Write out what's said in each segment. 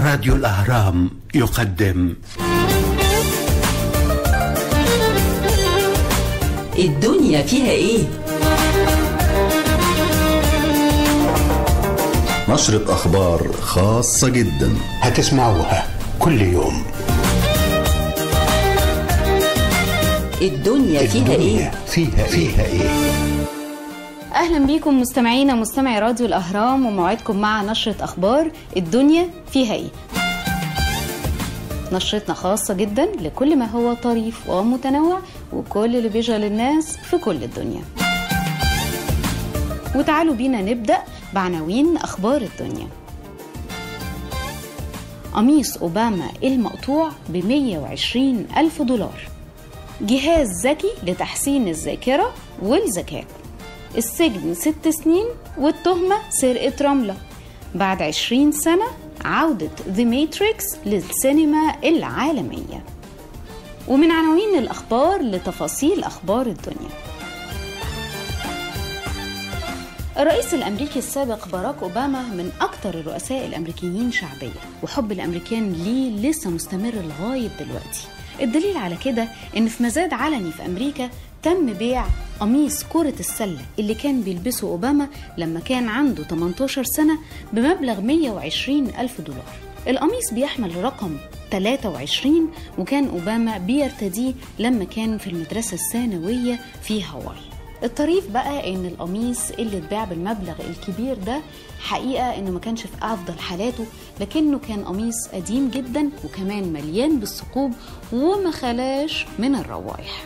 راديو الأهرام يقدم الدنيا فيها ايه نشرة أخبار خاصة جدا هتسمعوها كل يوم الدنيا فيها ايه فيها فيها ايه اهلا بيكم مستمعينا مستمعي راديو الاهرام وموعدكم مع نشره اخبار الدنيا فيها ايه نشرتنا خاصه جدا لكل ما هو طريف ومتنوع وكل اللي بيشغل الناس في كل الدنيا وتعالوا بينا نبدا بعناوين اخبار الدنيا قميص أوباما المقطوع ب 120 ألف دولار جهاز ذكي لتحسين الذاكرة والذكاء السجن ست سنين والتهمة سرقة رملة بعد عشرين سنة عودة ذا ماتريكس للسينما العالمية ومن عناوين الأخبار لتفاصيل أخبار الدنيا الرئيس الأمريكي السابق باراك أوباما من أكثر الرؤساء الأمريكيين شعبية وحب الأمريكان ليه لسه مستمر لغاية دلوقتي الدليل على كده إن في مزاد علني في أمريكا تم بيع قميص كرة السلة اللي كان بيلبسه أوباما لما كان عنده 18 سنة بمبلغ 120 ألف دولار القميص بيحمل رقم 23 وكان أوباما بيرتديه لما كان في المدرسة الثانوية في هاواي الطريف بقى ان القميص اللي اتباع بالمبلغ الكبير ده حقيقه انه ما كانش في افضل حالاته لكنه كان قميص قديم جدا وكمان مليان بالثقوب وما خلاش من الروائح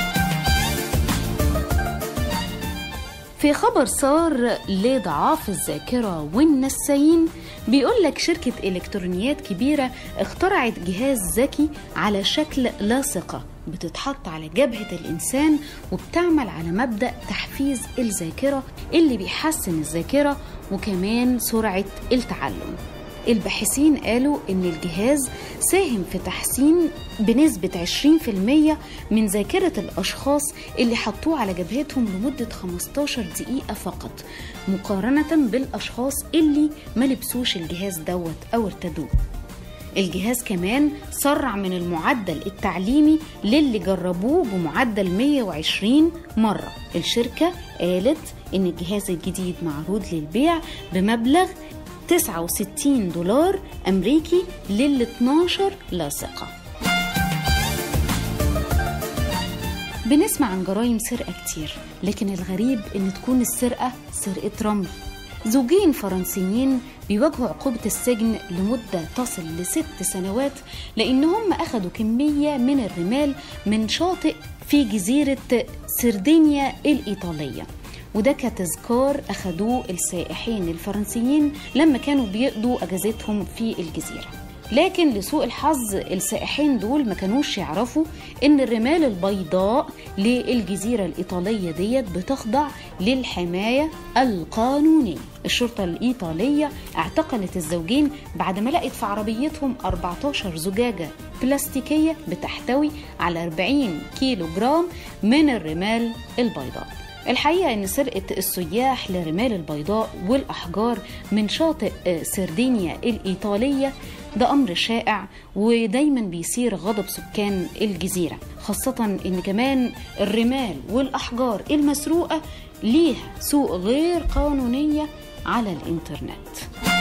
في خبر صار لضعاف الذاكرة والنسايين بيقول لك شركة إلكترونيات كبيرة اخترعت جهاز ذكي على شكل لاصقة بتتحط على جبهة الإنسان وبتعمل على مبدأ تحفيز الذاكرة اللي بيحسن الذاكرة وكمان سرعة التعلم الباحثين قالوا إن الجهاز ساهم في تحسين بنسبة 20% من ذاكرة الأشخاص اللي حطوه على جبهتهم لمدة 15 دقيقة فقط مقارنة بالأشخاص اللي ما لبسوش الجهاز دوت أو ارتدوه الجهاز كمان سرع من المعدل التعليمي للي جربوه بمعدل 120 مرة الشركة قالت إن الجهاز الجديد معروض للبيع بمبلغ 69 دولار أمريكي لل 12 لاصقة بنسمع عن جرائم سرقة كتير لكن الغريب إن تكون السرقة سرقة رمل زوجين فرنسيين بيواجهوا عقوبة السجن لمدة تصل لست سنوات لأنهم أخذوا كمية من الرمال من شاطئ في جزيرة سردينيا الإيطالية وده كتذكار أخدوه السائحين الفرنسيين لما كانوا بيقضوا أجازتهم في الجزيرة لكن لسوء الحظ السائحين دول ما كانوش يعرفوا ان الرمال البيضاء للجزيرة الإيطالية ديت بتخضع للحماية القانونية الشرطة الإيطالية اعتقلت الزوجين بعد ما لقت في عربيتهم 14 زجاجة بلاستيكية بتحتوي على 40 كيلو جرام من الرمال البيضاء الحقيقة أن سرقة السياح لرمال البيضاء والأحجار من شاطئ سردينيا الإيطالية ده أمر شائع ودايما بيثير غضب سكان الجزيرة خاصة أن كمان الرمال والأحجار المسروقة ليها سوق غير قانونية على الإنترنت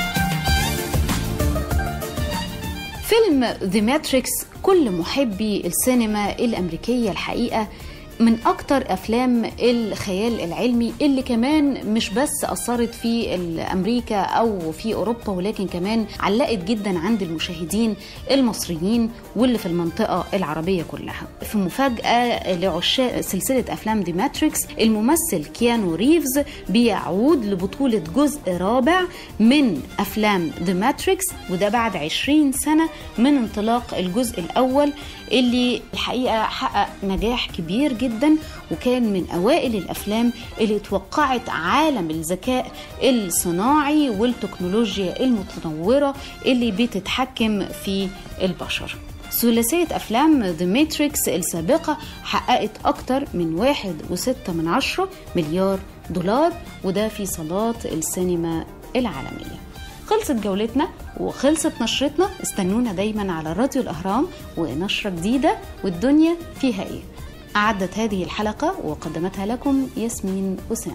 فيلم ذا ماتريكس كل محبي السينما الأمريكية الحقيقة من أكتر أفلام الخيال العلمي اللي كمان مش بس أثرت في أمريكا أو في أوروبا ولكن كمان علقت جدا عند المشاهدين المصريين واللي في المنطقة العربية كلها في مفاجأة لعشاق سلسلة أفلام دي ماتريكس الممثل كيانو ريفز بيعود لبطولة جزء رابع من أفلام ذا ماتريكس وده بعد 20 سنة من انطلاق الجزء الأول اللي الحقيقة حقق نجاح كبير جدا وكان من أوائل الأفلام اللي توقعت عالم الذكاء الصناعي والتكنولوجيا المتطورة اللي بتتحكم في البشر ثلاثية أفلام ذا ماتريكس السابقة حققت أكتر من واحد وستة من عشرة مليار دولار وده في صالات السينما العالمية خلصت جولتنا وخلصت نشرتنا استنونا دايما على راديو الأهرام ونشرة جديدة والدنيا فيها إيه أعدت هذه الحلقة وقدمتها لكم ياسمين أسامة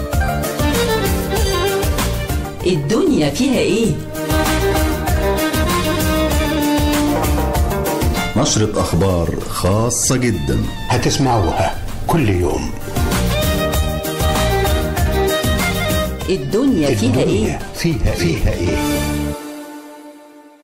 الدنيا فيها ايه نشرة أخبار خاصة جدا هتسمعوها كل يوم الدنيا فيها الدنيا ايه فيها فيها ايه